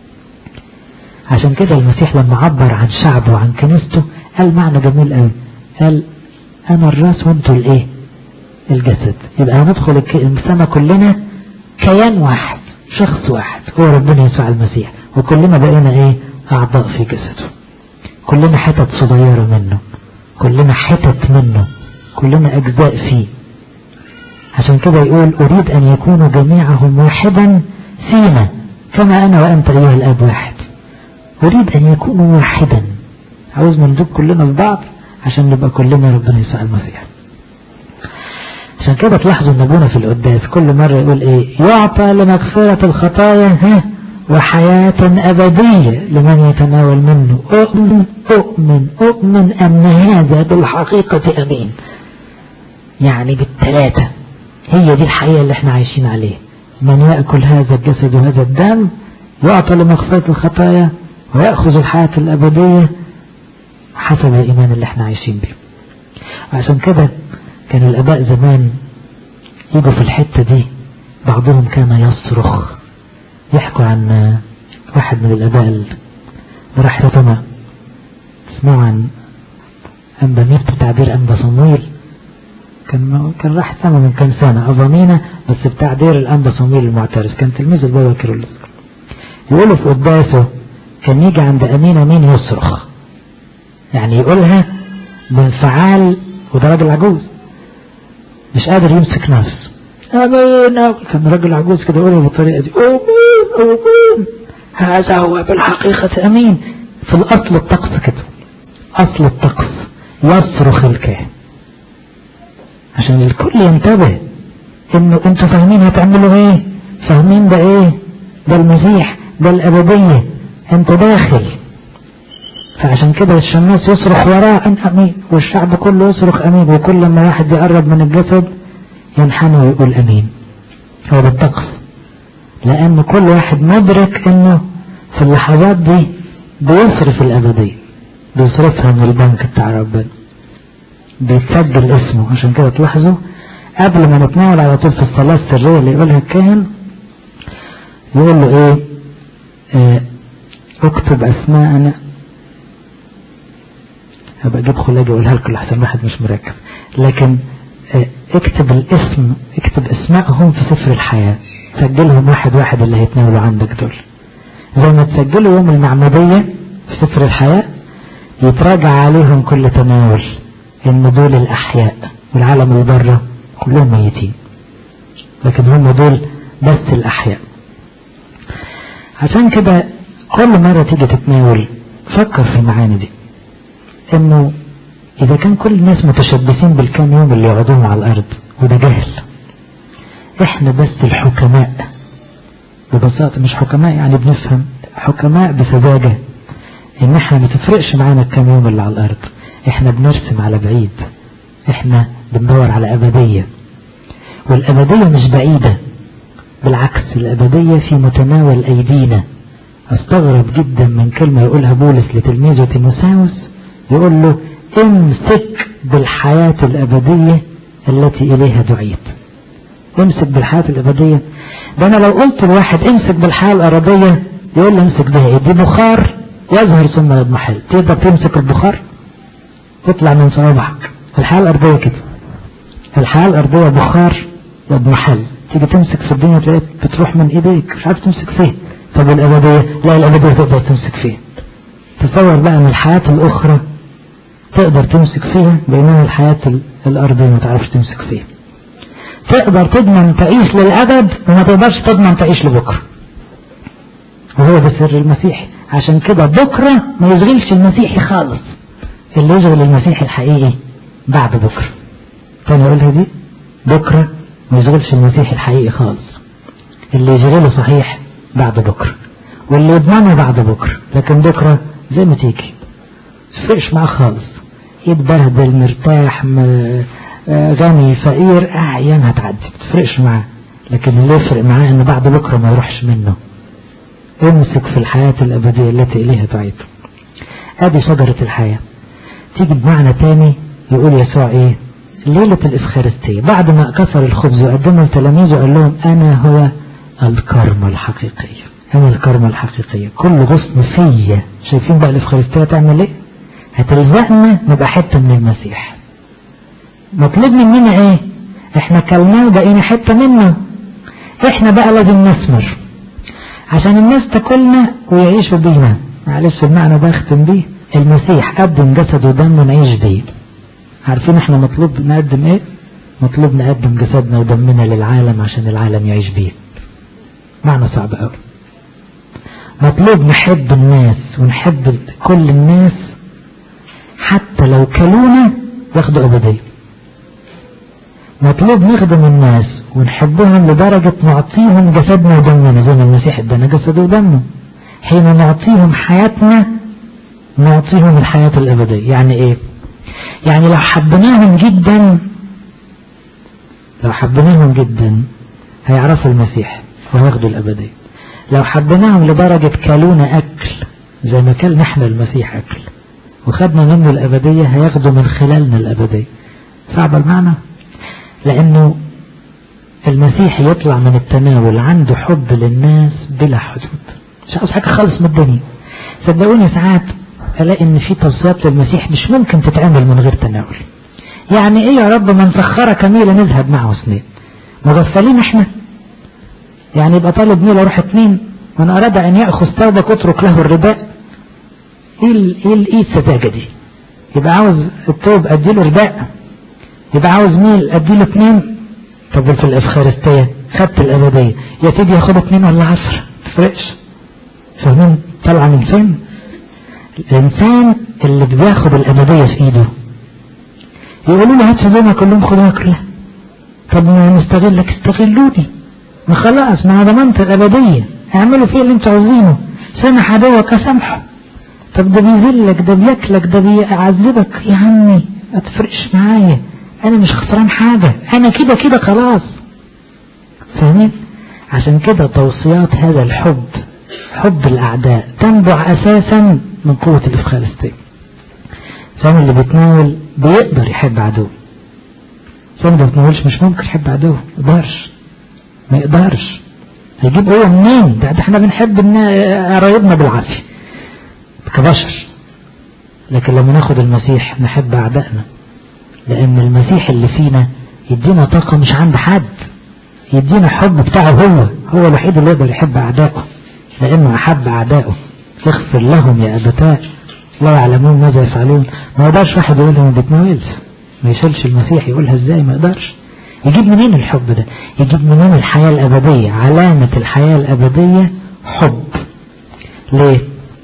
عشان كده المسيح لما عبر عن شعبه وعن كنيسته قال معنى جميل قوي قال أنا الراس وأنتوا الإيه الجسد يبقى هندخل السماء كلنا كيان واحد شخص واحد هو ربنا يسوع المسيح وكلنا بقينا ايه اعضاء في جسده كلنا حتت صغيرة منه كلنا حتت منه كلنا اجزاء فيه عشان كده يقول اريد ان يكونوا جميعهم واحدا فينا كما انا وانت ايها الاب واحد اريد ان يكونوا واحدا عاوز ندوب كلنا في بعض عشان نبقى كلنا ربنا يسوع المسيح عشان كده تلاحظوا ان ابونا في القداس كل مرة يقول ايه يعطى لمغفرة الخطايا ها وحياة أبدية لمن يتناول منه أؤمن أؤمن أؤمن أن هذا بالحقيقة أمين يعني بالثلاثة هي دي الحقيقة اللي احنا عايشين عليه من يأكل هذا الجسد وهذا الدم يعطى لمغفرة الخطايا ويأخذ الحياة الأبدية حسب الإيمان اللي احنا عايشين بيه عشان كده كان الآباء زمان يجوا في الحتة دي بعضهم كان يصرخ يحكوا عن واحد من الآباء اللي راح يطمع تسمعوا عن أنبا ميرت بتعبير أنبا صمويل كان كان راح سما من كام سنة أظنينا بس بتعبير الأنبا صمويل المعترف كان تلميذ البابا كيرلس يقولوا في قداسه كان يجي عند أمين أمين يصرخ يعني يقولها بانفعال وده راجل عجوز مش قادر يمسك نفسه أمين كان راجل عجوز كده يقولها بالطريقة دي أمين أمين هذا هو بالحقيقة أمين في الأصل الطقس كده أصل الطقس يصرخ الكاهن عشان الكل ينتبه انه انتوا فاهمين هتعملوا ايه فاهمين ده ايه ده المسيح ده الابدية انت داخل فعشان كده الشماس يصرخ وراه ان امين والشعب كله يصرخ امين وكل لما واحد يقرب من الجسد ينحني ويقول امين هو ده الطقس لان كل واحد مدرك انه في اللحظات دي بيصرف الابدية بيصرفها من البنك بتاع ربنا بيتسجل اسمه عشان كده تلاحظوا قبل ما نتناول على طول في الصلاة السرية اللي يقولها الكاهن يقول له ايه اه اكتب اسماءنا هبقى اجيب خلاجي اقولها لكم لحسن واحد مش مركب لكن اه اكتب الاسم اكتب اسمائهم في سفر الحياة سجلهم واحد واحد اللي هيتناولوا عندك دول زي ما تسجلوا يوم المعمودية في سفر الحياة يتراجع عليهم كل تناول ان دول الاحياء والعالم اللي بره كلهم ميتين لكن هم دول بس الاحياء عشان كده كل مرة تيجي تتناول فكر في المعاني دي انه اذا كان كل الناس متشبثين بالكام يوم اللي يقعدوهم على الارض وده جهل احنا بس الحكماء ببساطة مش حكماء يعني بنفهم حكماء بسذاجة ان احنا ما تفرقش معانا الكام يوم اللي على الارض احنا بنرسم على بعيد احنا بندور على ابدية والابدية مش بعيدة بالعكس الابدية في متناول ايدينا استغرب جدا من كلمة يقولها بولس لتلميذه تيموساوس يقول له امسك بالحياة الابدية التي اليها دعيت امسك بالحياة الابدية ده انا لو قلت لواحد امسك بالحياة الارضية يقول له امسك بها ايه دي بخار يظهر ثم يضمحل تقدر تمسك البخار تطلع من صوابعك الحياة الأرضية كده الحياة الأرضية بخار يضمحل تيجي تمسك في الدنيا تلاقي بتروح من ايديك مش عارف تمسك فين طب الأبدية لا الأبدية تقدر تمسك فيها تصور بقى ان الحياة الأخرى تقدر تمسك فيها بينما الحياة الأرضية ما تعرفش تمسك فيها تقدر تضمن تعيش للأبد وما تقدرش تضمن تعيش لبكرة وهو ده سر المسيح عشان كده بكرة ما يشغلش المسيحي خالص اللي يشغل المسيحي الحقيقي بعد بكرة تاني اقولها دي بكرة ما يشغلش المسيحي الحقيقي خالص اللي يشغله صحيح بعد بكرة واللي يضمنه بعد بكرة لكن بكرة زي ما تيجي تفرقش معاه خالص يتبهدل مرتاح م... غني فقير اعيان هتعدي تفرقش معاه لكن اللي يفرق معاه ان بعد بكرة ما يروحش منه امسك في الحياة الابدية التي اليها تعيد ادي شجرة الحياة تيجي بمعنى تاني يقول يسوع ايه ليلة الافخارستية بعد ما كسر الخبز وقدمه لتلاميذه قال لهم انا هو الكرمة الحقيقية انا الكرمة الحقيقية كل غصن فيا شايفين بقى الافخارستية تعمل ايه هتلزقنا نبقى حتة من المسيح مطلوب مننا ايه احنا كلناه وبقينا حتة منه احنا بقى لازم نثمر عشان الناس تاكلنا ويعيشوا بينا معلش المعنى ده اختم بيه المسيح قدم جسده ودمه نعيش بيه عارفين احنا مطلوب نقدم ايه مطلوب نقدم جسدنا ودمنا للعالم عشان العالم يعيش بيه معنى صعب قوي مطلوب نحب الناس ونحب كل الناس حتى لو كلونا ياخدوا أبدية مطلوب نخدم الناس ونحبهم لدرجة نعطيهم جسدنا ودمنا زي ما المسيح ادانا جسده ودمه حين نعطيهم حياتنا نعطيهم الحياة الأبدية يعني ايه يعني لو حبناهم جدا لو حبناهم جدا هيعرفوا المسيح وهياخدوا الأبدية لو حبناهم لدرجة كلونا أكل زي ما كلنا احنا المسيح أكل وخدنا منه الأبدية هياخدوا من خلالنا الأبدية صعب المعنى لأنه المسيح يطلع من التناول عنده حب للناس بلا حدود مش عاوز حاجة خالص من الدنيا صدقوني ساعات ألاقي إن في توصيات للمسيح مش ممكن تتعمل من غير تناول يعني إيه يا رب من سخرة كميلة نذهب معه اثنين مغفلين إحنا يعني يبقى طالب ميل أروح اتنين من أراد أن يأخذ ثوبك اترك له الرداء ايه ايه السذاجة دي يبقى عاوز الثوب اديله رداء يبقى عاوز ميل اديله اتنين طب في الافخارستية خدت الابدية يا سيدي ياخد اتنين ولا عشرة تفرقش فاهمين طالعة من فين الانسان اللي بياخد الابدية في ايده يقولوا له هات هدومها كلهم خدوها كلها طب ما نستغلك استغلوني ما خلاص ما ضمنت الابدية اعملوا فيه اللي انتوا عاوزينه سامح عدوك اسامحه طب ده بيذلك ده بياكلك ده بيعذبك يا عمي ما تفرقش معايا انا مش خسران حاجة انا كده كده خلاص فاهمين عشان كده توصيات هذا الحب حب الاعداء تنبع اساسا من قوة الافخارستية فاهم اللي بيتناول بيقدر يحب عدو فاهم اللي بيتناولش مش ممكن يحب عدو ما يقدرش ما يقدرش هيجيب قوة منين ده احنا بنحب قرايبنا بالعافية كبشر لكن لما ناخد المسيح نحب أعدائنا لأن المسيح اللي فينا يدينا طاقة مش عند حد يدينا حب بتاعه هو هو الوحيد اللي يقدر يحب أعدائه لأنه أحب أعدائه يغفر لهم يا أبتاء لا يعلمون ماذا يفعلون ما يقدرش واحد يقول ما بيتناولش ما يشيلش المسيح يقولها ازاي ما يقدرش يجيب منين الحب ده يجيب منين الحياة الأبدية علامة الحياة الأبدية حب ليه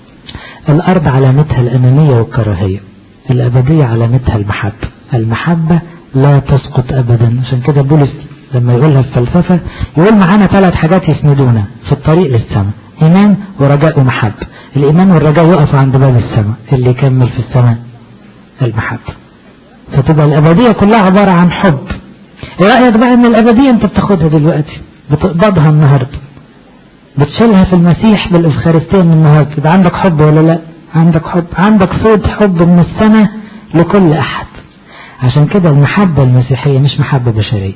الأرض علامتها الأنانية والكراهية الأبدية علامتها المحبة المحبة لا تسقط أبدا عشان كده بولس لما يقولها الفلسفة يقول معانا ثلاث حاجات يسندونا في الطريق للسماء إيمان ورجاء ومحبة الإيمان والرجاء يقف عند باب السماء اللي يكمل في السماء المحبة فتبقى الأبدية كلها عبارة عن حب ايه رأيك بقى ان الأبدية انت بتاخدها دلوقتي بتقبضها النهاردة بتشيلها في المسيح بالإفخارستين من النهاردة يبقى عندك حب ولا لا عندك حب عندك صوت حب من السماء لكل أحد عشان كده المحبة المسيحية مش محبة بشرية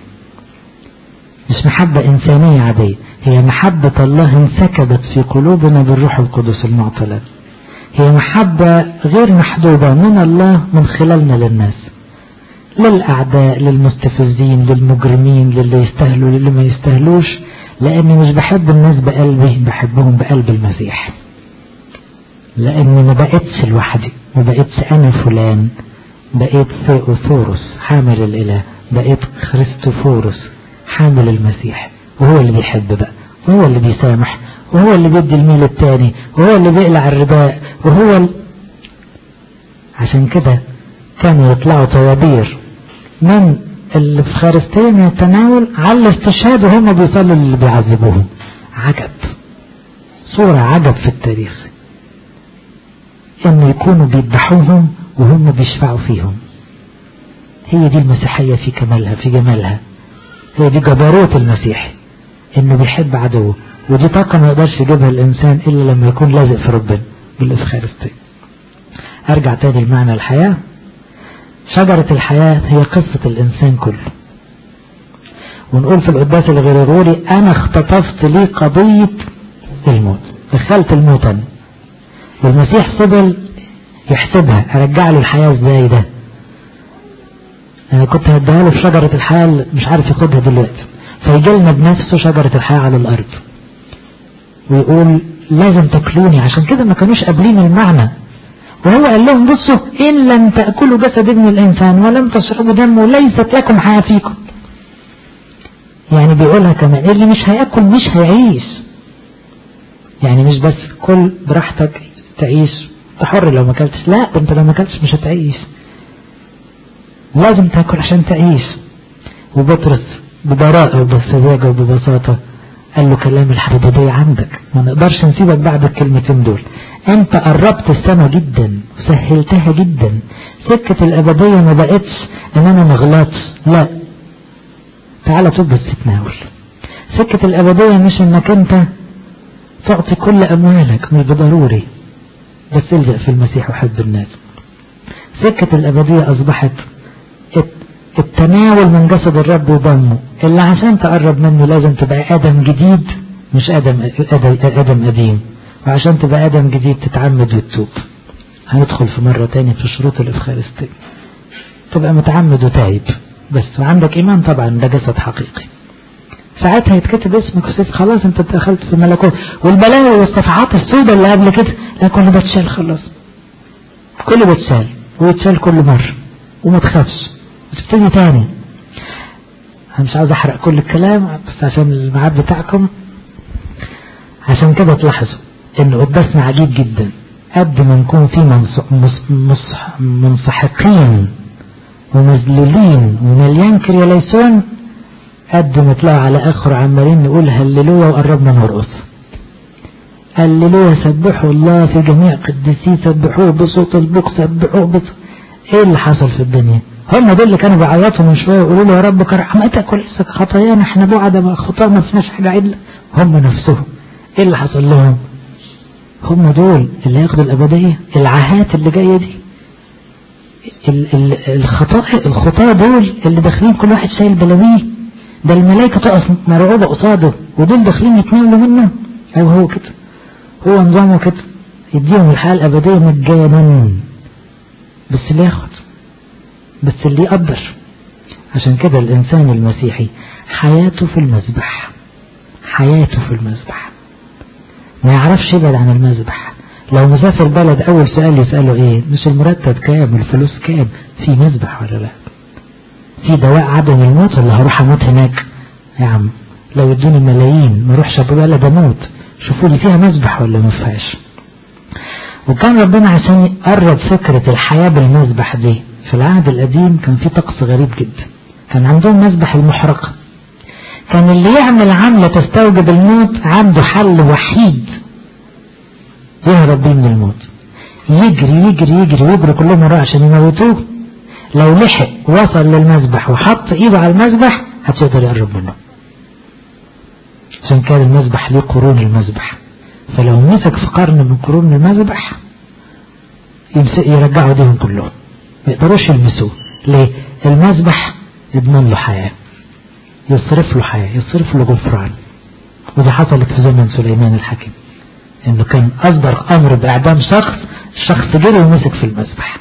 مش محبة إنسانية عادية هي محبة الله انسكبت في قلوبنا بالروح القدس المعطى لنا هي محبة غير محدودة من الله من خلالنا للناس للأعداء للمستفزين للمجرمين للي يستاهلوا للي ما يستاهلوش لاني مش بحب الناس بقلبي بحبهم بقلب المسيح لاني ما بقتش لوحدي ما بقتش انا فلان بقيت ثيوثورس حامل الاله بقيت خريستوفورس حامل المسيح وهو اللي بيحب بقى وهو اللي بيسامح وهو اللي بيدي الميل التاني وهو اللي بيقلع الرداء وهو ال... عشان كده كانوا يطلعوا طوابير من الفخارستية من التناول على الاستشهاد وهم بيصلوا اللي بيعذبوهم عجب صورة عجب في التاريخ ان يكونوا بيذبحوهم وهم بيشفعوا فيهم هي دي المسيحية في كمالها في جمالها هي دي جبروت المسيح انه بيحب عدوه ودي طاقة ما يقدرش يجيبها الانسان الا لما يكون لازق في ربنا بالافخارستية ارجع تاني لمعنى الحياة شجرة الحياة هي قصة الانسان كله ونقول في القداس الغريغوري انا اختطفت لي قضية الموت دخلت الموت انا والمسيح فضل يحسبها ارجع له الحياة ازاي ده انا كنت هديها له في شجرة الحياة مش عارف ياخدها دلوقتي فيجي لنا بنفسه شجرة الحياة على الارض ويقول لازم تاكلوني عشان كده ما كانوش قابلين المعنى وهو قال لهم بصوا ان لم تاكلوا جسد ابن الانسان ولم تشربوا دمه ليست لكم حياة فيكم يعني بيقولها كمان اللي مش هياكل مش هيعيش يعني مش بس كل براحتك تعيش تحر لو ما اكلتش لا انت لو ما اكلتش مش هتعيش لازم تاكل عشان تعيش وبطرس ببراءة وبسذاجة وببساطة قال له كلام الحدودية عندك ما نقدرش نسيبك بعد الكلمتين دول انت قربت السما جدا وسهلتها جدا سكة الابدية ما بقتش ان انا مغلطش لا تعالى توب بس تتناول سكة الابدية مش انك انت تعطي كل اموالك مش بضروري بس الجأ في المسيح وحب الناس سكة الابدية اصبحت التناول من جسد الرب ودمه اللي عشان تقرب منه لازم تبقى ادم جديد مش ادم ادم قديم وعشان تبقى ادم جديد تتعمد وتتوب هندخل في مرة تانية في شروط الافخارستية تبقى متعمد وتايب بس وعندك ايمان طبعا ده جسد حقيقي ساعتها يتكتب اسمك في خلاص انت دخلت في الملكوت والبلاوي والصفحات السوداء اللي قبل كده لا كله بتشال خلاص كله بتشال ويتشال كل مرة وما تخافش وتبتدي تاني انا مش عاوز احرق كل الكلام بس عشان الميعاد بتاعكم عشان كده تلاحظوا ان قداسنا عجيب جدا قد ما نكون في منسحقين ومذلولين ومليان كرياليسون قد ما تلاقوا على اخر عمالين نقول هللويا وقربنا نرقص هللويا سبحوا الله في جميع قديسيه سبحوه بصوت البوق سبحوه بصوت ايه اللي حصل في الدنيا هم دول اللي كانوا بيعيطوا من شويه ويقولوا له يا رب كرحمتك وليس خطايانا احنا بعد خطاه ما فيناش حاجه عدله هم نفسهم ايه اللي حصل لهم هم دول اللي ياخدوا الابديه العاهات اللي جايه دي الخطاء الخطاة دول اللي داخلين كل واحد شايل بلاويه ده الملائكة تقف مرعوبة قصاده ودول داخلين يتناولوا منه أو هو كده هو نظامه كده يديهم الحياة الأبدية مجانا بس اللي ياخد بس اللي يقدر عشان كده الإنسان المسيحي حياته في المذبح حياته في المذبح ما يعرفش يبعد عن المذبح لو مسافر بلد أول سؤال يسأله إيه مش المرتب كام والفلوس كام في مذبح ولا لا في دواء عدم الموت ولا هروح أموت هناك يا عم لو ادوني ملايين ما اروحش بلد أموت شوفوا لي فيها مذبح ولا ما فيهاش وكان ربنا عشان يقرب فكرة الحياة بالمذبح دي في العهد القديم كان في طقس غريب جدا كان عندهم مذبح المحرقة كان اللي يعمل عملة تستوجب الموت عنده حل وحيد يهرب بيه من الموت يجري يجري يجري ويجري كلهم وراه عشان يموتوه لو لحق وصل للمذبح وحط ايده على المذبح هتقدر يقرب منه عشان كان المذبح ليه قرون المذبح فلو مسك في قرن من قرون المذبح يرجعوا ايديهم كلهم ما يقدروش يلمسوه ليه المذبح يضمن له حياة يصرف له حياة يصرف له غفران ودي حصلت في زمن سليمان الحكيم انه كان اصدر امر باعدام شخص الشخص جري ومسك في المذبح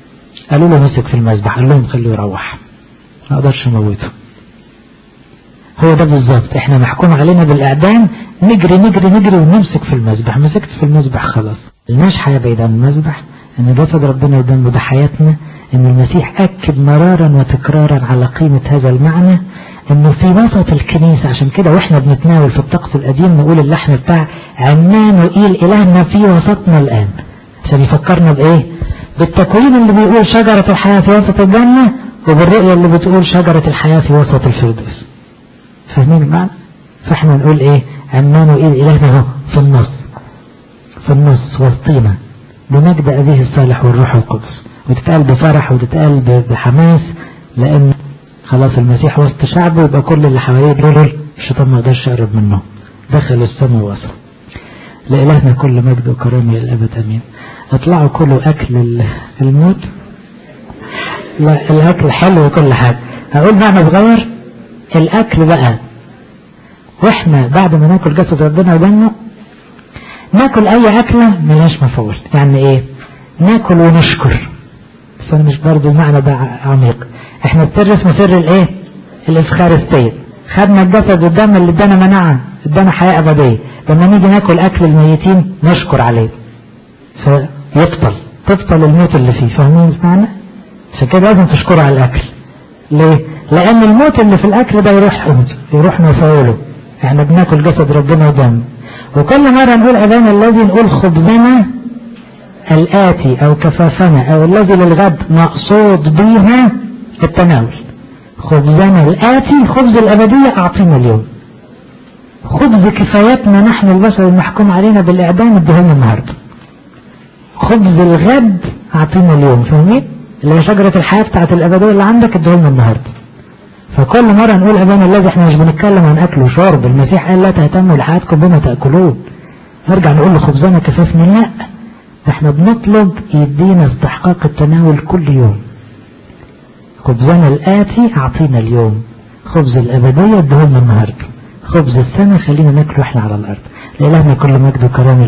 قالوا له مسك في المذبح قال لهم خليه يروح ما اقدرش اموته هو ده بالظبط احنا محكوم علينا بالاعدام نجري نجري نجري ونمسك في المذبح مسكت في المذبح خلاص ملناش حياه بعيد عن المذبح ان جسد ربنا ودمه ده حياتنا ان المسيح اكد مرارا وتكرارا على قيمه هذا المعنى انه في وسط الكنيسه عشان كده واحنا بنتناول في الطقس القديم نقول اللحن بتاع عمان وإيل الهنا في وسطنا الان عشان يفكرنا بايه بالتكوين اللي بيقول شجره الحياه في وسط الجنه وبالرؤيه اللي بتقول شجره الحياه في وسط الفردوس فاهمين المعنى فاحنا نقول ايه عمان وإيل الهنا اهو في النص في النص وسطينا بمجد أبيه الصالح والروح القدس وتتقال بفرح وتتقال بحماس لأن خلاص المسيح وسط شعبه يبقى كل اللي حواليه دول الشيطان ما يقدرش يقرب منهم دخل السماء ووصل لإلهنا كل مجد وكرامة للأبد أمين اطلعوا كلوا أكل الموت لا الأكل حلو وكل حاجة هقول معنى صغير الأكل بقى واحنا بعد ما ناكل جسد ربنا ودمه ناكل اي اكلة ملهاش مفعول يعني ايه ناكل ونشكر بس انا مش برضو المعنى ده عميق احنا السر اسمه سر الايه الافخارستية خدنا الجسد والدم اللي ادانا مناعة ادانا حياة ابدية لما نيجي ناكل اكل الميتين نشكر عليه فيبطل تبطل الموت اللي فيه فاهمين معنى عشان كده لازم تشكروا على الاكل ليه لان الموت اللي في الاكل ده يروح يروح مفعوله احنا بناكل جسد ربنا ودم وكل مرة نقول أذان الذي نقول خبزنا الآتي أو كفافنا أو الذي للغد مقصود بها التناول خبزنا الآتي خبز الأبدية أعطينا اليوم خبز كفايتنا نحن البشر المحكوم علينا بالإعدام ادهنا النهاردة خبز الغد أعطينا اليوم فاهمين؟ اللي هي شجرة الحياة بتاعت الأبدية اللي عندك ادهنا النهاردة فكل مرة نقول أبانا الذي احنا مش بنتكلم عن أكل وشرب المسيح قال لا تهتموا لحياتكم بما تأكلون نرجع نقول له خبزنا كفافنا لا احنا بنطلب يدينا استحقاق التناول كل يوم خبزنا الآتي أعطينا اليوم خبز الأبدية ادهولنا النهاردة خبز السنة خلينا ناكله احنا على الأرض لإلهنا كل مجد وكرامة